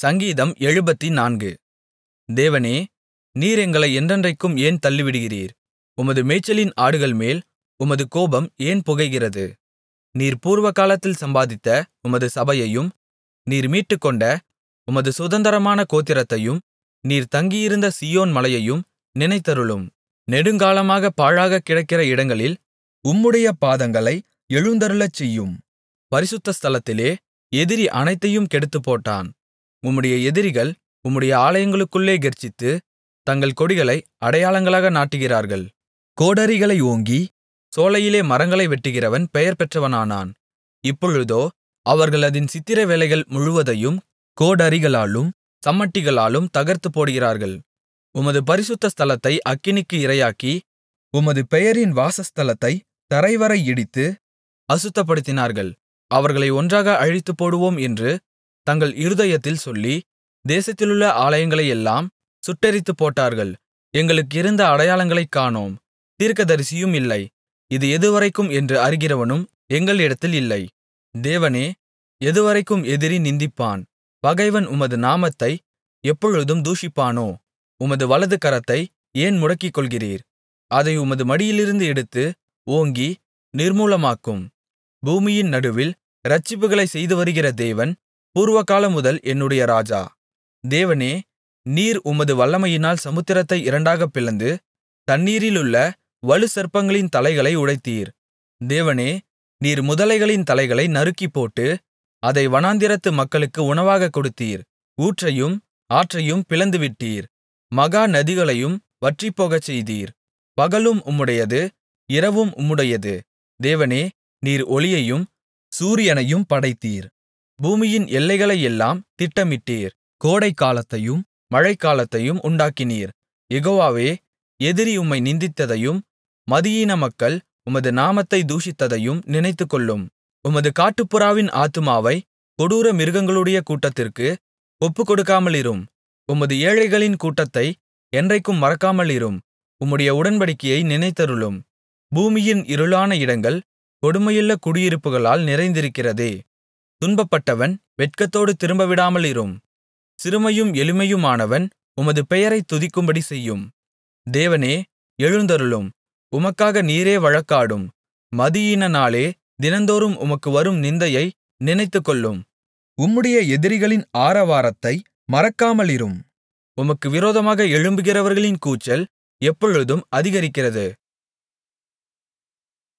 சங்கீதம் எழுபத்துநான்கு தேவனே நீர் எங்களை என்றென்றைக்கும் ஏன் தள்ளிவிடுகிறீர் உமது மேய்ச்சலின் ஆடுகள்மேல் உமது கோபம் ஏன் புகைகிறது நீர் பூர்வகாலத்தில் சம்பாதித்த உமது சபையையும் நீர் மீட்டுக்கொண்ட உமது சுதந்தரமான கோத்திரத்தையும் நீர் தங்கியிருந்த சீயோன் மலையையும் நினைத்தருளும் நெடுங்காலமாகப் பாழாகக் கிடக்கிற இடங்களில் உம்முடைய பாதங்களை எழுந்தருளச் செய்யும் பரிசுத்த ஸ்தலத்திலே எதிரி அனைத்தையும் கெடுத்துப்போட்டான் உம்முடைய எதிரிகள் உம்முடைய ஆலயங்களுக்குள்ளே கெர்ச்சித்து தங்கள் கொடிகளை அடையாளங்களாக நாட்டுகிறார்கள் கோடரிகளை ஓங்கி சோலையிலே மரங்களை வெட்டுகிறவன் பெயர் பெற்றவனானான் இப்பொழுதோ அவர்கள் அதின் சித்திரவேலைகள் முழுவதையும் கோடரிகளாலும் சம்மட்டிகளாலும் தகர்த்துப்போடுகிறார்கள் உமது பரிசுத்த ஸ்தலத்தை அக்கினிக்கு இரையாக்கி உமது பெயரின் வாசஸ்தலத்தைத் தரைவரை இடித்து அசுத்தப்படுத்தினார்கள் அவர்களை ஒன்றாக அழித்துப்போடுவோம் என்று தங்கள் இருதயத்தில் சொல்லி தேசத்திலுள்ள ஆலயங்களையெல்லாம் சுட்டெரித்துப்போட்டார்கள் எங்களுக்கு இருந்த அடையாளங்களைக் காணோம் தீர்க்கதரிசியும் இல்லை இது எதுவரைக்கும் என்று அறிகிறவனும் எங்களிடத்தில் இல்லை தேவனே எதுவரைக்கும் எதிரி நிந்திப்பான் பகைவன் உமது நாமத்தை எப்பொழுதும் தூஷிப்பானோ உமது வலது கரத்தை ஏன் முடக்கிக்கொள்கிறீர் அதை உமது மடியிலிருந்து எடுத்து ஓங்கி நிர்மூலமாக்கும் பூமியின் நடுவில் இரட்சிப்புகளைச் செய்துவருகிற தேவன் பூர்வகாலம் முதல் என்னுடைய ராஜா தேவனே நீர் உமது வல்லமையினால் சமுத்திரத்தை இரண்டாகப் பிளந்து தண்ணீரிலுள்ள வலுசர்ப்பங்களின் தலைகளை உடைத்தீர் தேவனே நீர் முதலைகளின் தலைகளை நறுக்கிப்போட்டு அதை வனாந்திரத்து மக்களுக்கு உணவாகக் கொடுத்தீர் ஊற்றையும் ஆற்றையும் பிளந்துவிட்டீர் மகா நதிகளையும் வற்றிப்போகச் செய்தீர் பகலும் உம்முடையது இரவும் உம்முடையது தேவனே நீர் ஒளியையும் சூரியனையும் படைத்தீர் பூமியின் எல்லைகளையெல்லாம் திட்டமிட்டீர் கோடைக்காலத்தையும் மழைக்காலத்தையும் உண்டாக்கினீர் யெகோவாவே எதிரி உம்மை நிந்தித்ததையும் மதியீன மக்கள் உமது நாமத்தை தூஷித்ததையும் நினைத்துக்கொள்ளும் உமது காட்டுப்புறாவின் ஆத்துமாவை கொடூர மிருகங்களுடைய கூட்டத்திற்கு ஒப்புக்கொடுக்காமலிரும் உமது ஏழைகளின் கூட்டத்தை என்றைக்கும் மறக்காமலிரும் உம்முடைய உடன்படிக்கையை நினைத்தருளும் பூமியின் இருளான இடங்கள் கொடுமையுள்ள குடியிருப்புகளால் நிறைந்திருக்கிறதே துன்பப்பட்டவன் வெட்கத்தோடு திரும்பவிடாமலிரும் சிறுமையும் எளிமையுமானவன் உமது பெயரைத் துதிக்கும்படி செய்யும் தேவனே எழுந்தருளும் உமக்காக நீரே வழக்காடும் மதியீன நாளே தினந்தோறும் உமக்கு வரும் நிந்தையை நினைத்துக்கொள்ளும் உம்முடைய எதிரிகளின் ஆரவாரத்தை மறக்காமலிரும் உமக்கு விரோதமாக எழும்புகிறவர்களின் கூச்சல் எப்பொழுதும் அதிகரிக்கிறது